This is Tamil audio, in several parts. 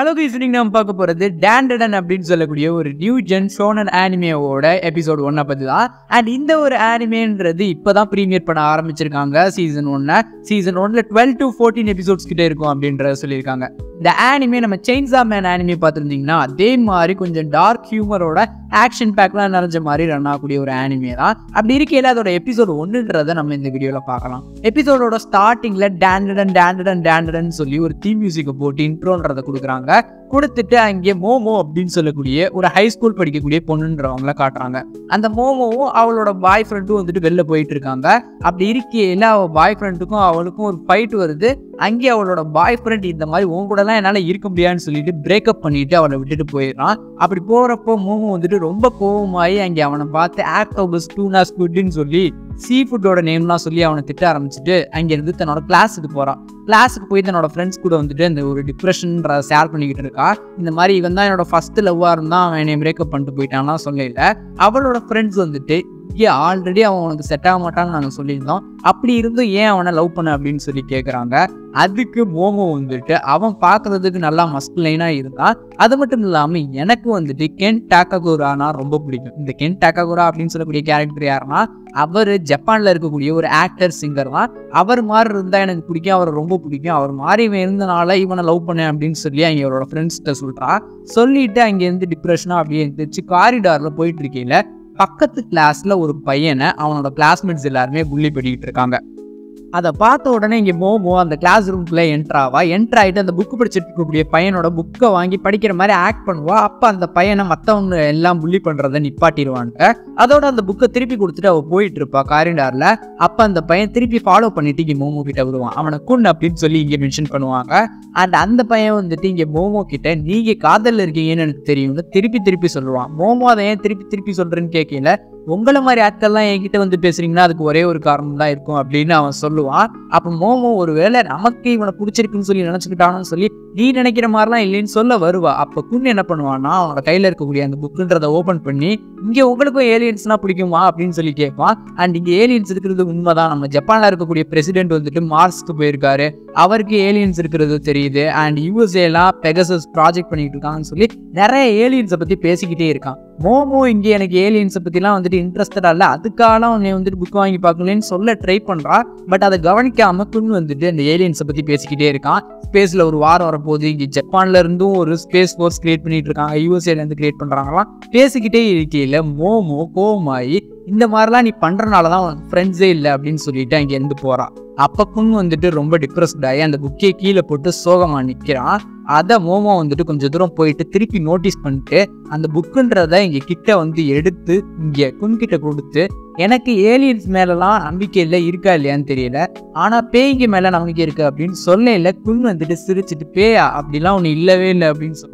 ஹலோ கைஸ் இன்னைக்கு நம்ம பார்க்க போகிறது டேண்டடன் அப்படின்னு சொல்லக்கூடிய ஒரு நியூ ஜென் ஷோனன் ஆனிமேவோட எபிசோட் ஒன்னை பற்றி தான் அண்ட் இந்த ஒரு ஆனிமேன்றது இப்போ தான் ப்ரீமியர் பண்ண ஆரம்பிச்சிருக்காங்க சீசன் ஒன்னை சீசன் ஒன்ல டுவெல் டு ஃபோர்டீன் எபிசோட்ஸ் கிட்டே இருக்கும் அப்படின்றத சொல்லியிருக்காங்க இந்த ஆனிமே நம்ம செயின்ஸா மேன் ஆனிமே பார்த்துருந்தீங்கன்னா அதே மாதிரி கொஞ்சம் டார்க் ஹியூமரோட ஆக்ஷன் பேக்லாம் நிறைஞ்ச மாதிரி ரன் ஆகக்கூடிய ஒரு ஆனிமே தான் அப்படி இருக்கையில் அதோட எபிசோட் ஒன்றுன்றதை நம்ம இந்த வீடியோவில் பார்க்கலாம் எபிசோடோட ஸ்டார்டிங்கில் டேண்டடன் டேண்டடன் டேண்டடன் சொல்லி ஒரு தீ மியூசிக்கை போட்டு இன்ட்ரோன்றதை கொடுக்குறாங்க கொடுத்துட்டு அங்கே மோமோ அப்படின்னு சொல்லக்கூடிய ஒரு ஹை ஸ்கூல் படிக்கக்கூடிய பொண்ணுன்றவங்கள காட்டுறாங்க அந்த மோமோவும் அவளோட பாய் ஃப்ரெண்டும் வந்துட்டு வெளில போயிட்டு இருக்காங்க அப்படி இருக்கையில் அவள் பாய் ஃப்ரெண்டுக்கும் அவளுக்கும் ஒரு ஃபைட் வருது அங்கே அவளோட பாய் ஃப்ரெண்ட் இந்த மாதிரி உன் கூடலாம் என்னால் இருக்க முடியாதுன்னு சொல்லிட்டு பிரேக்கப் பண்ணிட்டு அவளை விட்டுட்டு போயிடுறான் அப்படி போகிறப்போ மோமோ வந்துட்டு ரொம்ப கோவமாயி அங்கே அவனை பார்த்து ஆக்டோபஸ் டூனா ஸ்குட்னு சொல்லி சீ ஃபுட்டோட நேம்லாம் சொல்லி அவனை திட்ட ஆரம்பிச்சுட்டு அங்கேருந்து தன்னோட கிளாஸுக்கு போகிறான் கிளாஸுக்கு போய் தன்னோட ஃப்ரெண்ட்ஸ் கூட வந்துட்டு இந்த ஒரு டிப்ரெஷன்ற ஷேர் பண்ணிக்கிட்டு இருக்கா இந்த மாதிரி இவன் தான் என்னோட ஃபர்ஸ்ட் லவ்வாக இருந்தால் அவன் என்னை பிரேக்கப் பண்ணிட்டு போயிட்டான்னா சொல்லல அவளோட ஃப்ரெண்ட்ஸ் வந்துட்டு இங்கே ஆல்ரெடி அவன் உனக்கு செட் ஆக மாட்டான்னு நாங்கள் சொல்லியிருந்தோம் அப்படி இருந்தும் ஏன் அவனை லவ் பண்ண அப்படின்னு சொல்லி கேட்குறாங்க அதுக்கு மோமோ வந்துட்டு அவன் பார்க்கறதுக்கு நல்லா மஸ்குலைனாக இருந்தான் அது மட்டும் இல்லாமல் எனக்கு வந்துட்டு கென் டாக்ககுரானா ரொம்ப பிடிக்கும் இந்த கென் டாக்ககுரா அப்படின்னு சொல்லக்கூடிய கேரக்டர் யாருன்னா அவர் ஜப்பானில் இருக்கக்கூடிய ஒரு ஆக்டர் சிங்கர் தான் அவர் மாதிரி இருந்தால் எனக்கு பிடிக்கும் அவரை ரொம்ப பிடிக்கும் அவர் மாதிரி இவன் இருந்தனால இவனை லவ் பண்ணேன் அப்படின்னு சொல்லி அங்கே அவரோட ஃப்ரெண்ட்ஸ்கிட்ட சொல்கிறா சொல்லிட்டு அங்கேருந்து டிப்ரெஷனாக அப்படியே இருந்துச்சு காரிடாரில் போயிட்டு இருக்கையில் பக்கத்து கிளாஸில் ஒரு பையனை அவனோட கிளாஸ்மேட்ஸ் எல்லாருமே புள்ளி பண்ணிக்கிட்டு இருக்காங்க அதை பார்த்த உடனே இங்கே மோமோ அந்த கிளாஸ் ரூம்குள்ளே என்ட்ராவா என்ட்ரு ஆகிட்டு அந்த புக்கு படிச்சுட்டு இருக்கக்கூடிய பையனோட புக்கை வாங்கி படிக்கிற மாதிரி ஆக்ட் பண்ணுவா அப்போ அந்த பையனை மற்றவங்க எல்லாம் புள்ளி பண்ணுறதை நிப்பாட்டிடுவான்ட்டு அதோட அந்த புக்கை திருப்பி கொடுத்துட்டு அவள் போயிட்டு இருப்பா காரிடாரில் அப்போ அந்த பையன் திருப்பி ஃபாலோ பண்ணிட்டு இங்கே மோமோ கிட்ட வருவான் அவனை குன் அப்படின்னு சொல்லி இங்கே மென்ஷன் பண்ணுவாங்க அண்ட் அந்த பையன் வந்துட்டு இங்கே மோமோ கிட்ட நீங்கள் காதலில் இருக்கீங்கன்னு எனக்கு தெரியும்னு திருப்பி திருப்பி சொல்லுவான் மோமோ அதை ஏன் திருப்பி திருப்பி சொல்கிறேன்னு கேட்கல உங்களை மாதிரி ஆட்கள்லாம் என்கிட்ட வந்து பேசுறீங்கன்னா அதுக்கு ஒரே ஒரு காரணம் தான் இருக்கும் அப்படின்னு அவன் சொல்லுவான் அப்போ மோமோ ஒரு வேளை நமக்கு இவனை பிடிச்சிருக்குன்னு சொல்லி நினச்சிக்கிட்டான்னு சொல்லி நீ நினைக்கிற மாதிரிலாம் இல்லைன்னு சொல்ல வருவா அப்போ குன் என்ன பண்ணுவான்னா அவனோட கையில் இருக்கக்கூடிய அந்த புக்குன்றதை ஓப்பன் பண்ணி இங்கே உங்களுக்கும் ஏலியன்ஸ்னா பிடிக்குமா அப்படின்னு சொல்லி கேட்பான் அண்ட் இங்கே ஏலியன்ஸ் இருக்கிறது உண்மைதான் நம்ம ஜப்பானில் இருக்கக்கூடிய பிரசிடென்ட் வந்துட்டு மார்ஸ்க்கு போயிருக்காரு அவருக்கு ஏலியன்ஸ் இருக்கிறது தெரியுது அண்ட் யூஎஸ்ஏலாம் பெகசஸ் ப்ராஜெக்ட் பண்ணிட்டு இருக்காங்கன்னு சொல்லி நிறைய ஏலியன்ஸை பற்றி பேசிக்கிட்டே இருக்கான் மோமோ இங்கே எனக்கு ஏலியன்ஸை பற்றிலாம் வந்துட்டு இன்ட்ரெஸ்டடாக இல்லை அதுக்காக உன்னை வந்துட்டு புக் வாங்கி பார்க்கலன்னு சொல்ல ட்ரை பண்ணுறா பட் அதை கவனிக்காம குன் வந்துட்டு அந்த ஏலியன்ஸை பற்றி பேசிக்கிட்டே இருக்கான் ஸ்பேஸில் ஒரு வாரம் வரப்போகுது இங்கே ஜப்பான்ல இருந்தும் ஒரு ஸ்பேஸ் ஃபோர்ஸ் கிரியேட் பண்ணிட்டு இருக்காங்க யூஎஸ்ஏலேருந்து கிரியேட் பண்ணுறாங்களாம் பேசிக்கிட்டே இருக்கையில் மோமோ கோவமாயி இந்த மாதிரிலாம் நீ பண்ணுறனால தான் உனக்கு ஃப்ரெண்ட்ஸே இல்லை அப்படின்னு சொல்லிட்டு அங்கேருந்து போகிறான் அப்போ குன் வந்துட்டு ரொம்ப டிப்ரெஸ்ட் ஆகி அந்த புக்கே கீழே போட்டு சோகமாக நிற்கிறான் அதை மோமோ வந்துட்டு கொஞ்சம் தூரம் போயிட்டு திருப்பி நோட்டீஸ் பண்ணிட்டு அந்த புக்குன்றத இங்கே கிட்ட வந்து எடுத்து இங்கே குன்கிட்ட கொடுத்து எனக்கு ஏலியன்ஸ் மேலலாம் நம்பிக்கை இல்லை இருக்கா இல்லையான்னு தெரியல ஆனால் பேய்க்கு மேலே நம்பிக்கை இருக்கு அப்படின்னு சொல்ல இல்லை குன் வந்துட்டு சிரிச்சிட்டு பேயா அப்படிலாம் ஒன்று இல்லவே இல்லை அப்படின்னு சொல்லி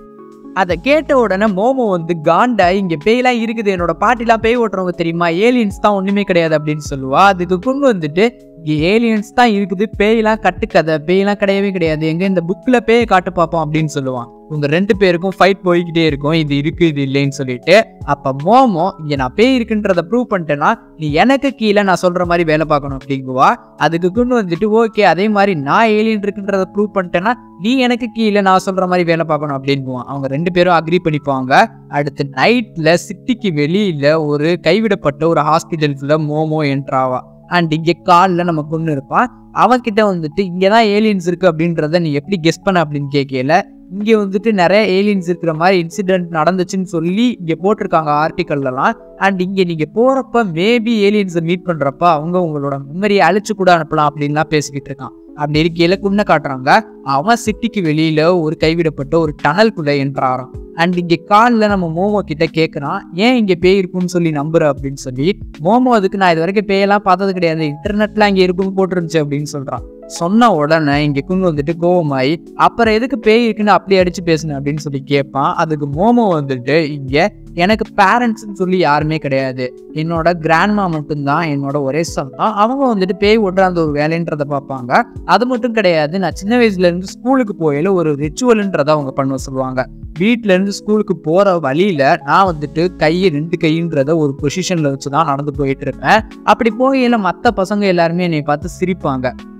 அதை கேட்ட உடனே மோமோ வந்து காண்டா இங்கே பேய்லாம் இருக்குது என்னோட பாட்டிலாம் பேய் ஓட்டுறவங்க தெரியுமா ஏலியன்ஸ் தான் ஒன்றுமே கிடையாது அப்படின்னு சொல்லுவா அதுக்கு குன் வந்துட்டு இங்கே ஏலியன்ஸ் தான் இருக்குது பேய்லாம் கட்டுக்கதை பேய்லாம் கிடையவே கிடையாது எங்க இந்த புக்கில் பேயை காட்டு பார்ப்போம் அப்படின்னு சொல்லுவான் உங்க ரெண்டு பேருக்கும் ஃபைட் போய்கிட்டே இருக்கும் இது இருக்கு இது இல்லைன்னு சொல்லிட்டு அப்ப மோமோ இங்க நான் பேய் இருக்குன்றத ப்ரூவ் பண்ணிட்டேன்னா நீ எனக்கு கீழே நான் சொல்ற மாதிரி வேலை பார்க்கணும் அப்படிங்குவா அதுக்கு கொண்டு வந்துட்டு ஓகே அதே மாதிரி நான் ஏலியன் இருக்குன்றத ப்ரூவ் பண்ணிட்டேன்னா நீ எனக்கு கீழே நான் சொல்ற மாதிரி வேலை பார்க்கணும் அப்படிங்குவான் அவங்க ரெண்டு பேரும் அக்ரி பண்ணிப்பாங்க அடுத்து நைட்ல சிட்டிக்கு வெளியில ஒரு கைவிடப்பட்ட ஒரு ஹாஸ்பிட்டல்ஸ்ல மோமோ என்ட்ராவா அண்ட் இங்கே காலில் நம்ம கொண்டு இருப்பான் அவன்கிட்ட வந்துட்டு இங்கே தான் ஏலியன்ஸ் இருக்குது அப்படின்றத நீ எப்படி கெஸ் பண்ண அப்படின்னு கேட்கல இங்கே வந்துட்டு நிறைய ஏலியன்ஸ் இருக்கிற மாதிரி இன்சிடென்ட் நடந்துச்சுன்னு சொல்லி இங்கே போட்டிருக்காங்க ஆர்டிக்கல்லாம் அண்ட் இங்கே நீங்கள் போகிறப்ப மேபி ஏலியன்ஸை மீட் பண்ணுறப்ப அவங்க உங்களோட மெமரியை அழிச்சு கூட அனுப்பலாம் அப்படின்லாம் பேசிக்கிட்டு இருக்கான் அப்படி இருக்கையில குன்ன காட்டுறாங்க அவன் சிட்டிக்கு வெளியில ஒரு கைவிடப்பட்ட ஒரு டனல்குள்ள என்ட்ராறான் அண்ட் இங்க காலில் நம்ம மோமோ கிட்ட கேட்குறான் ஏன் இங்க பேய் இருக்குன்னு சொல்லி நம்புற அப்படின்னு சொல்லி மோமோ அதுக்கு நான் இது வரைக்கும் பேயெல்லாம் பார்த்தது கிடையாது இன்டர்நெட்ல அங்கே இருக்குன்னு போட்டுருந்துச்சு அப்படின்னு சொல்றான் சொன்ன உடனே இங்க குன் வந்துட்டு கோவமாயி அப்புறம் எதுக்கு பேய் இருக்குன்னு அப்படி அடிச்சு பேசுன அப்படின்னு சொல்லி கேட்பான் அதுக்கு மோமோ வந்துட்டு இங்க எனக்கு பேரண்ட்ஸ்னு சொல்லி யாருமே கிடையாது என்னோட கிராண்ட்மா மட்டும்தான் என்னோட ஒரே சன் தான் அவங்க வந்துட்டு பேய் ஓட்டுற அந்த ஒரு வேலைன்றதை பார்ப்பாங்க அது மட்டும் கிடையாது நான் சின்ன வயசுல இருந்து ஸ்கூலுக்கு போயில ஒரு ரிச்சுவல்ன்றதை அவங்க பண்ண சொல்லுவாங்க வீட்ல இருந்து ஸ்கூலுக்கு போற வழியில நான் வந்துட்டு கையை ரெண்டு கைன்றத ஒரு பொசிஷன்ல வச்சு தான் நடந்து போயிட்டு இருப்பேன் அப்படி போகையில மற்ற பசங்க எல்லாருமே என்னை பார்த்து சிரிப்பாங்க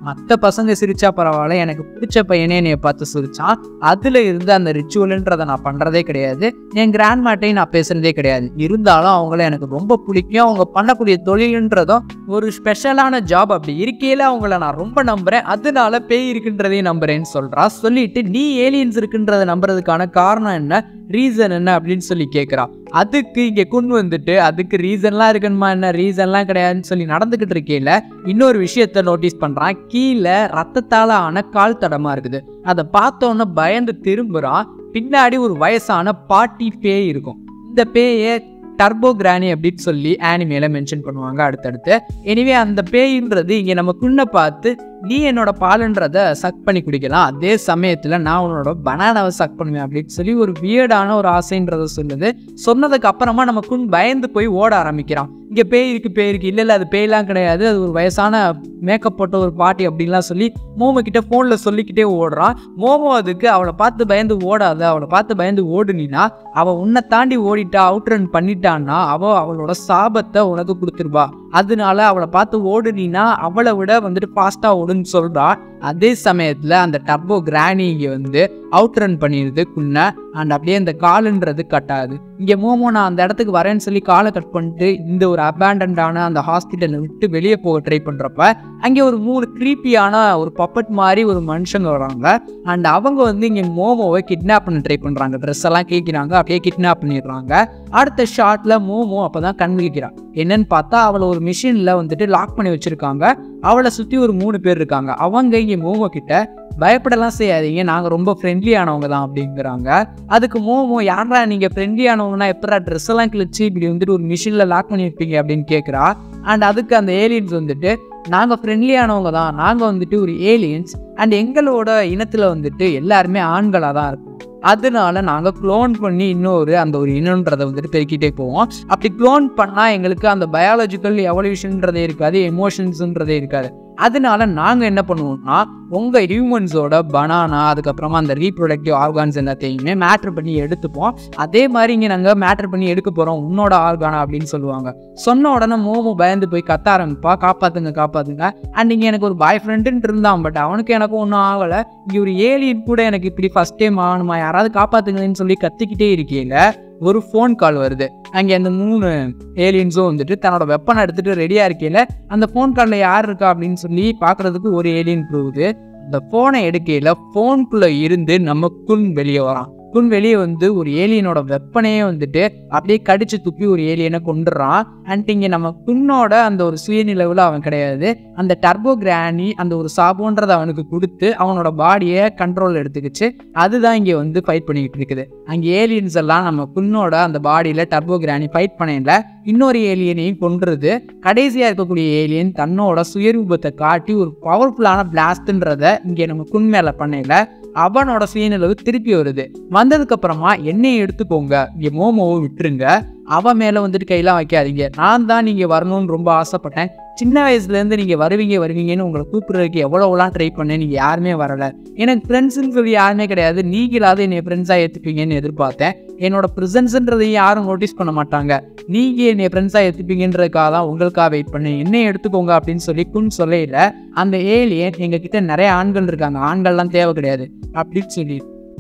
மற்ற பசங்க சிரிச்சா பரவாயில்ல எனக்கு பிடிச்ச பையனே என்னைய பார்த்து சிரிச்சான் அதுல இருந்து அந்த ரிச்சுவல்ன்றதை நான் பண்றதே கிடையாது என் கிராண்ட் மாட்டையும் நான் பேசுறதே கிடையாது இருந்தாலும் அவங்கள எனக்கு ரொம்ப பிடிக்கும் அவங்க பண்ணக்கூடிய தொழில்ன்றதும் ஒரு ஸ்பெஷலான ஜாப் அப்படி இருக்கையில அவங்கள நான் ரொம்ப நம்புறேன் அதனால பேய் இருக்குன்றதையும் நம்புறேன்னு சொல்றா சொல்லிட்டு நீ ஏலியன்ஸ் இருக்குன்றதை நம்புறதுக்கான காரணம் என்ன ரீசன் என்ன அப்படின்னு சொல்லி கேட்குறா அதுக்கு இங்கே கொண்டு வந்துட்டு அதுக்கு ரீசன்லாம் இருக்கணுமா என்ன ரீசன்லாம் கிடையாதுன்னு சொல்லி நடந்துக்கிட்டு இருக்கையில இன்னொரு விஷயத்த நோட்டீஸ் பண்ணுறான் கீழே ரத்தத்தால் ஆன கால் தடமா இருக்குது அதை பார்த்தோன்னே பயந்து திரும்புகிறான் பின்னாடி ஒரு வயசான பாட்டி பேய் இருக்கும் இந்த பேயை டர்போ கிரானி அப்படின்னு சொல்லி ஆனிமேல மென்ஷன் பண்ணுவாங்க அடுத்தடுத்து எனிவே அந்த பேயின்றது இங்கே நம்ம குன்ன பார்த்து நீ என்னோட பாலுன்றத சக் பண்ணி குடிக்கலாம் அதே சமயத்தில் நான் உன்னோட பனானாவை சக் பண்ணுவேன் அப்படின்னு சொல்லி ஒரு வியர்டான ஒரு ஆசைன்றத சொல்லுது சொன்னதுக்கு அப்புறமா நம்ம குன் பயந்து போய் ஓட ஆரம்பிக்கிறான் இங்கே பேய் இருக்கு பேய் இருக்கு இல்லை இல்லை அது பேய்லாம் கிடையாது அது ஒரு வயசான மேக்கப் போட்ட ஒரு பாட்டி அப்படின்லாம் சொல்லி மோமோ கிட்ட ஃபோனில் சொல்லிக்கிட்டே ஓடுறான் மோமோ அதுக்கு அவளை பார்த்து பயந்து ஓடாத அவளை பார்த்து பயந்து ஓடுனினா அவள் உன்னை தாண்டி ஓடிட்டா அவுட் ரன் பண்ணிட்டான்னா அவள் அவளோட சாபத்தை உனக்கு கொடுத்துருவா அதனால அவளை பார்த்து ஓடுனினா அவளை விட வந்துட்டு ஃபாஸ்ட்டாக ஓடுன்னு சொல்றா அதே சமயத்தில் அந்த டர்போ கிரானி இங்கே வந்து அவுட் ரன் பண்ணிடுது குன்ன அண்ட் அப்படியே அந்த காலுன்றது கட்டாது இங்கே மோமோ நான் அந்த இடத்துக்கு வரேன்னு சொல்லி காலை கட் பண்ணிட்டு இந்த ஒரு அபேண்டன்டான அந்த ஹாஸ்பிட்டலை விட்டு வெளியே போக ட்ரை பண்ணுறப்ப அங்கே ஒரு மூணு க்ரீப்பியான ஒரு பப்பட் மாதிரி ஒரு மனுஷங்க வராங்க அண்ட் அவங்க வந்து இங்கே மோமோவை கிட்னாப் பண்ண ட்ரை பண்ணுறாங்க ட்ரெஸ் எல்லாம் கேட்குறாங்க அப்படியே கிட்னாப் பண்ணிடுறாங்க அடுத்த ஷாட்டில் மோமோ அப்போ தான் கண் விழிக்கிறான் என்னன்னு பார்த்தா அவளை ஒரு மிஷினில் வந்துட்டு லாக் பண்ணி வச்சுருக்காங்க அவளை சுற்றி ஒரு மூணு பேர் இருக்காங்க அவங்க இங்கே மோமோ கிட்ட பயப்படலாம் செய்யாதீங்க நாங்கள் ரொம்ப ஃப்ரெண்ட்லியானவங்க தான் அப்படிங்கிறாங்க அதுக்கு மோமோ யாரா நீங்கள் ஃப்ரெண்ட்லியானவங்கன்னா எப்படா ட்ரெஸ் எல்லாம் கிழிச்சு இப்படி வந்துட்டு ஒரு மிஷினில் லாக் பண்ணி வைப்பீங்க அப்படின்னு கேட்குறா அண்ட் அதுக்கு அந்த ஏலியன்ஸ் வந்துட்டு நாங்கள் ஃப்ரெண்ட்லியானவங்க தான் நாங்கள் வந்துட்டு ஒரு ஏலியன்ஸ் அண்ட் எங்களோட இனத்தில் வந்துட்டு எல்லாருமே ஆண்களாக தான் இருக்கும் அதனால நாங்கள் க்ளோன் பண்ணி இன்னொரு அந்த ஒரு இனன்றதை வந்துட்டு பெருக்கிட்டே போவோம் அப்படி க்ளோன் பண்ணால் எங்களுக்கு அந்த பயாலஜிக்கல் எவல்யூஷன்றதே இருக்காது எமோஷன்ஸுன்றதே இருக்காது அதனால நாங்கள் என்ன பண்ணுவோம்னா உங்கள் ஹியூமன்ஸோட பனானா அதுக்கப்புறமா அந்த ரீப்ரொடக்டிவ் ஆர்கான்ஸ் எல்லாத்தையுமே மேட்ரு பண்ணி எடுத்துப்போம் அதே மாதிரி இங்கே நாங்கள் மேட்ரு பண்ணி எடுக்க போகிறோம் உன்னோட ஆர்கானா அப்படின்னு சொல்லுவாங்க சொன்ன உடனே மோமோ பயந்து போய் கத்த ஆரம்பிப்பா காப்பாத்துங்க காப்பாத்துங்க அண்ட் இங்கே எனக்கு ஒரு பாய் ஃப்ரெண்டுன்ட்டு இருந்தான் பட் அவனுக்கு எனக்கு ஒன்றும் ஆகலை இங்கே ஒரு ஏலியன் கூட எனக்கு இப்படி ஃபஸ்ட் டைம் ஆகணுமா யாராவது காப்பாத்துங்கன்னு சொல்லி கத்திக்கிட்டே இருக்கீங்க ஒரு ஃபோன் கால் வருது அங்கே அந்த மூணு ஏலியன்ஸும் வந்துட்டு தன்னோட வெப்பனை எடுத்துட்டு ரெடியாக இருக்கையில் அந்த ஃபோன் காலில் யார் இருக்கா அப்படின்னு சொல்லி பார்க்குறதுக்கு ஒரு ஏலியன் போகுது அந்த ஃபோனை எடுக்கையில் ஃபோனுக்குள்ளே இருந்து நம்ம குன் வெளியே வரான் குன் வெளியே வந்து ஒரு ஏலியனோட வெப்பனையே வந்துட்டு அப்படியே கடிச்சு துப்பி ஒரு ஏலியனை கொண்டுறான் அண்ட் இங்கே நம்ம குன்னோட அந்த ஒரு சுயநிலவில் அவன் கிடையாது அந்த டர்போ கிரானி அந்த ஒரு சாபோன்றதை அவனுக்கு கொடுத்து அவனோட பாடியை கண்ட்ரோல் எடுத்துக்கிச்சு அதுதான் இங்கே வந்து ஃபைட் பண்ணிக்கிட்டு இருக்குது அங்கே ஏலியன்ஸ் எல்லாம் நம்ம குன்னோட அந்த பாடியில் டர்போ கிரானி ஃபைட் பண்ணல இன்னொரு ஏலியனையும் கொன்றுது கடைசியாக இருக்கக்கூடிய ஏலியன் தன்னோட சுயரூபத்தை காட்டி ஒரு பவர்ஃபுல்லான பிளாஸ்ட்ன்றத இங்கே நம்ம குன் மேலே பண்ணல அவனோட சுயநிலவு திருப்பி வருது வந்ததுக்கு அப்புறமா என்னையை எடுத்துக்கோங்க இங்கே மோமோவை விட்டுருங்க அவன் மேலே வந்துட்டு கையெல்லாம் வைக்காதீங்க நான் தான் நீங்கள் வரணும்னு ரொம்ப ஆசைப்பட்டேன் சின்ன வயசுலேருந்து நீங்கள் வருவீங்க வருவீங்கன்னு உங்களை கூப்பிடுறதுக்கு எவ்வளோலாம் ட்ரை பண்ணேன் நீங்கள் யாருமே வரலை எனக்கு ஃப்ரெண்ட்ஸுன்னு சொல்லி யாருமே கிடையாது நீங்களாவது என்னை ஃப்ரெண்ட்ஸாக ஏற்றுப்பீங்கன்னு எதிர்பார்த்தேன் என்னோட ப்ரெசன்ஸுன்றதையும் யாரும் நோட்டீஸ் பண்ண மாட்டாங்க நீங்கள் என்னை ஃப்ரெண்ட்ஸாக ஏற்றுப்பீங்கன்றதுக்காக தான் உங்களுக்காக வெயிட் பண்ணேன் என்னை எடுத்துக்கோங்க அப்படின்னு சொல்லி குன் சொல்லையில் அந்த ஏலியன் எங்ககிட்ட நிறைய ஆண்கள் இருக்காங்க ஆண்கள்லாம் தேவை கிடையாது அப்படின்னு சொல்லி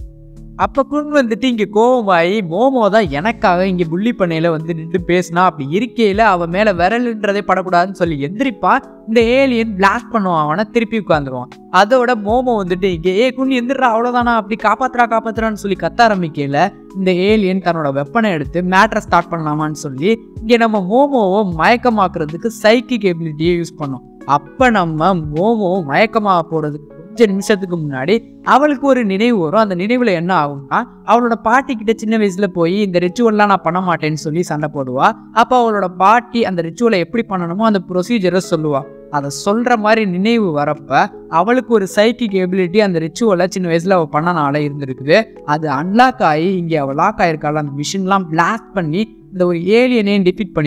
அப்போ குன் வந்துட்டு இங்கே கோவமாயி மோமோ தான் எனக்காக இங்கே புள்ளி பண்ணையில் வந்து நின்று பேசினா அப்படி இருக்கையில் அவன் மேலே விரலுன்றதே படக்கூடாதுன்னு சொல்லி எந்திரிப்பா இந்த ஏலியன் பிளாக் பண்ணுவான் அவனை திருப்பி உட்காந்துருவான் அதோட மோமோ வந்துட்டு இங்கே ஏ குன் எந்திரா அவ்வளோதானா அப்படி காப்பாத்துறா காப்பாத்துறான்னு சொல்லி கத்த ஆரம்பிக்கையில் இந்த ஏலியன் தன்னோட வெப்பனை எடுத்து மேட்ரை ஸ்டார்ட் பண்ணலாமான்னு சொல்லி இங்கே நம்ம மோமோவை மயக்கமாக்குறதுக்கு சைக்கிக் எபிலிட்டியை யூஸ் பண்ணோம் அப்போ நம்ம மோமோ மயக்கமாக போகிறதுக்கு கொஞ்ச நிமிஷத்துக்கு முன்னாடி அவளுக்கு ஒரு நினைவு வரும் அந்த நினைவில் என்ன ஆகும்னா அவளோட பாட்டி கிட்ட சின்ன வயசுல போய் இந்த ரிச்சுவல்லாம் நான் பண்ண மாட்டேன்னு சொல்லி சண்டை போடுவா அப்போ அவளோட பாட்டி அந்த ரிச்சுவலை எப்படி பண்ணணுமோ அந்த ப்ரொசீஜரை சொல்லுவா அதை சொல்ற மாதிரி நினைவு வரப்ப அவளுக்கு ஒரு சைக்கிக் எபிலிட்டி அந்த ரிச்சுவலை சின்ன வயசுல அவள் பண்ணனால இருந்திருக்குது அது அன்லாக் ஆகி இங்கே அவள் லாக் ஆயிருக்காள் அந்த மிஷின்லாம் பிளாஸ்ட் பண்ணி இந்த ஒரு ஏலியனையும் டிஃபிட் பண்ணிடுவா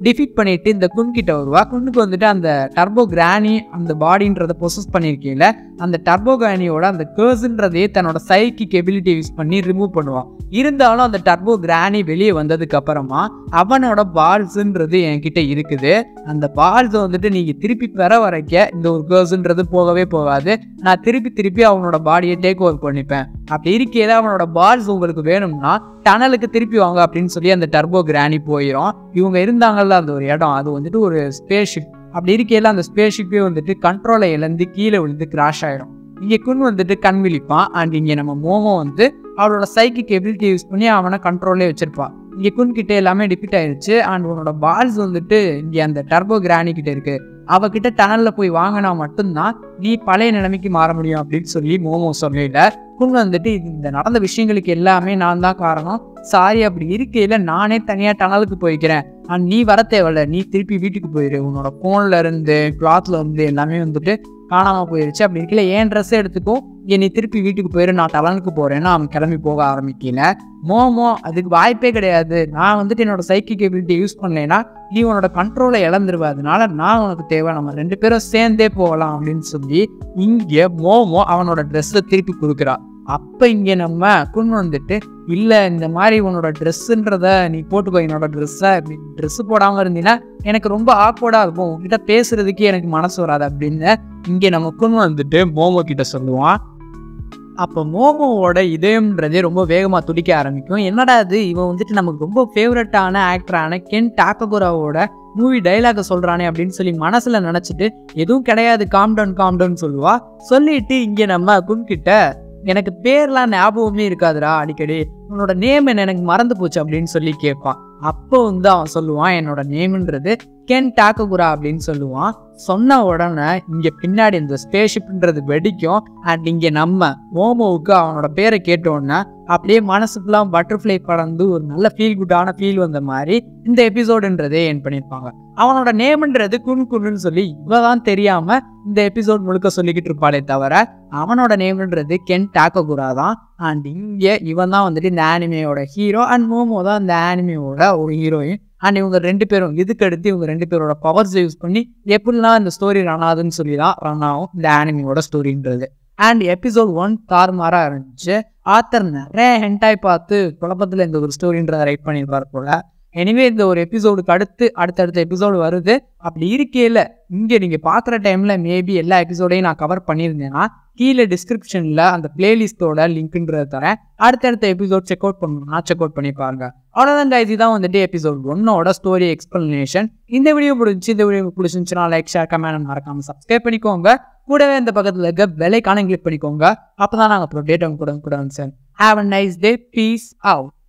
டிஃபீட் பண்ணிட்டு இந்த குன் கிட்ட வருவா குன்னுக்கு வந்துட்டு அந்த டர்போ கிரானி அந்த பாடின்றத பொசஸ் பண்ணியிருக்கீங்கள அந்த டர்போ கிரானியோட அந்த கேர்ஸ்ன்றதையே தன்னோட சைக்கிக் எபிலிட்டி யூஸ் பண்ணி ரிமூவ் பண்ணுவான் இருந்தாலும் அந்த டர்போ கிரானி வெளியே வந்ததுக்கு அப்புறமா அவனோட பால்ஸ்ன்றது என்கிட்ட இருக்குது அந்த பால்ஸ் வந்துட்டு நீங்க திருப்பி பெற வரைக்க இந்த ஒரு கேர்ஸ்ன்றது போகவே போகாது நான் திருப்பி திருப்பி அவனோட பாடியை டேக் ஓவர் பண்ணிப்பேன் அப்படி இருக்கையில அவனோட பால்ஸ் உங்களுக்கு வேணும்னா டனலுக்கு திருப்பி வாங்க அப்படின்னு சொல்லி அந்த டர்போ கிரானி போயிடும் இவங்க இருந்தாங்கல்ல அந்த ஒரு இடம் அது வந்துட்டு ஒரு ஸ்பேஸ் ஷிப் அப்படி இருக்கையில அந்த ஸ்பேஸ் ஷிப்பே வந்துட்டு கண்ட்ரோலை இழந்து கீழே விழுந்து கிராஷ் ஆயிடும் இங்கே குன் வந்துட்டு கண் விழிப்பான் அண்ட் இங்கே நம்ம மோமோ வந்து அவளோட சைக்கிக் எபிலிட்டி யூஸ் பண்ணி அவனை கண்ட்ரோல்லே வச்சிருப்பான் இங்கே குன் கிட்ட எல்லாமே டிபிட் ஆயிடுச்சு அண்ட் உன்னோட பால்ஸ் வந்துட்டு இங்கே அந்த டர்போ கிரானி கிட்ட இருக்கு அவகிட்ட டனல்ல போய் வாங்கினா மட்டும்தான் நீ பழைய நிலைமைக்கு மாற முடியும் அப்படின்னு சொல்லி மோமோ சொல்லல குன் வந்துட்டு இது இந்த நடந்த விஷயங்களுக்கு எல்லாமே நான் தான் காரணம் சாரி அப்படி இருக்கையில நானே தனியா டனலுக்கு போய்க்கிறேன் அண்ட் நீ வர தேவையில்ல நீ திருப்பி வீட்டுக்கு போயிரு உன்னோட ஃபோன்ல இருந்து கிளாத்ல இருந்து எல்லாமே வந்துட்டு காணாம போயிருச்சு அப்படி இருக்கல ஏன் ட்ரெஸ் எடுத்துக்கோ இங்க நீ திருப்பி வீட்டுக்கு போயிரு நான் டலனுக்கு போறேன்னு அவன் கிளம்பி போக ஆரம்பிக்கல மோமோ அதுக்கு வாய்ப்பே கிடையாது நான் வந்துட்டு என்னோட சைக்கிக் எபிலிட்டி யூஸ் பண்ணேன்னா நீ உன்னோட கண்ட்ரோலை இழந்துருவ அதனால நான் உனக்கு தேவை நம்ம ரெண்டு பேரும் சேர்ந்தே போகலாம் அப்படின்னு சொல்லி இங்க மோமோ அவனோட ட்ரெஸ்ஸை திருப்பி கொடுக்குறா அப்ப இங்க நம்ம குன் வந்துட்டு இல்ல இந்த மாதிரி உன்னோட ட்ரெஸ்ஸுன்றத நீ போட்டுக்கோ என்னோட ட்ரெஸ்ஸை ட்ரெஸ் போடாம இருந்தீங்கன்னா எனக்கு ரொம்ப ஆக்வர்டா இருக்கும் உன்கிட்ட பேசுறதுக்கே எனக்கு மனசு வராது அப்படின்னு இங்க நம்ம குன் வந்துட்டு மோமோ கிட்ட சொல்லுவான் அப்போ மோமோவோட இதயம்ன்றதே ரொம்ப வேகமாக துடிக்க ஆரம்பிக்கும் என்னடா இது இவன் வந்துட்டு நமக்கு ரொம்ப ஃபேவரட்டான ஆக்டரான கென் டாக்ககுராவோட மூவி டைலாக சொல்கிறானே அப்படின்னு சொல்லி மனசில் நினச்சிட்டு எதுவும் கிடையாது காம்டவுன் காம்டவுன் சொல்லுவா சொல்லிட்டு இங்கே நம்ம குன்கிட்ட எனக்கு பேர்லாம் ஞாபகமே இருக்காதுடா அடிக்கடி உன்னோட நேம் என்ன எனக்கு மறந்து போச்சு அப்படின்னு சொல்லி கேட்பான் அப்போ வந்து அவன் சொல்லுவான் என்னோட நேம்ன்றது கென் டாக்ககுரா அப்படின்னு சொல்லுவான் சொன்ன உடனே இங்க பின்னாடி இந்த ஸ்பேஸ்ஷிப்ன்றது வெடிக்கும் அண்ட் இங்க நம்ம மோமோவுக்கு அவனோட பேரை கேட்ட உடனே அப்படியே மனசுக்குலாம் பட்டர்ஃப்ளை பறந்து ஒரு நல்ல ஃபீல் குட்டான ஃபீல் வந்த மாதிரி இந்த எபிசோடுன்றதே என் பண்ணியிருப்பாங்க அவனோட நேம்ன்றது குன் குன்னு சொல்லி இவதான் தெரியாம இந்த எபிசோட் முழுக்க சொல்லிக்கிட்டு இருப்பாளே தவிர அவனோட நேம்ன்றது கென் டாக்ககுரா தான் அண்ட் இங்க இவன் தான் வந்துட்டு இந்த ஆனிமையோட ஹீரோ அண்ட் மோமோ தான் இந்த ஆனிமையோட ஒரு ஹீரோயின் அண்ட் இவங்க ரெண்டு பேரும் இதுக்கு அடுத்து இவங்க ரெண்டு பேரோட பவர்ஸ் யூஸ் பண்ணி எப்படிலாம் இந்த ஸ்டோரி ரன் ஆகுதுன்னு சொல்லி தான் ரன் ஆகும் இந்த ஆனிமியோட ஸ்டோரின்றது அண்ட் எபிசோட் ஒன் தாறுமாறாக இருந்துச்சு ஆத்தர் நிறைய ஹென்டாய் பார்த்து குழப்பத்தில் இந்த ஒரு ஸ்டோரின்றதை ரைட் பண்ணியிருப்பார் போல எனிவே இந்த ஒரு எபிசோடுக்கு அடுத்து அடுத்தடுத்த எபிசோடு வருது அப்படி இருக்கையில இங்கே நீங்கள் பார்க்குற டைமில் மேபி எல்லா எபிசோடையும் நான் கவர் பண்ணியிருந்தேன்னா கீழே டிஸ்கிரிப்ஷனில் அந்த பிளேலிஸ்ட்டோட லிங்க்ன்றத தரேன் அடுத்தடுத்த எபிசோட் செக் அவுட் பண்ணணும்னா செக் அவுட் பண்ணி பாருங்க அவ்வளோதான் guys இதான் வந்துட்டு எபிசோட் ஒன்னோட ஸ்டோரி எக்ஸ்பிளனேஷன் இந்த வீடியோ பிடிச்சி இந்த வீடியோ பிடிச்சிருந்துச்சுன்னா லைக் ஷேர் கமெண்ட் மறக்காம சப்ஸ்கிரைப் பண்ணிக்கோங்க கூடவே இந்த பக்கத்தில் இருக்க பெலைக்கான கிளிக் பண்ணிக்கோங்க அப்போ தான் நாங்கள் அப்புறம் டேட்டா கூட கூட sir have a nice day peace out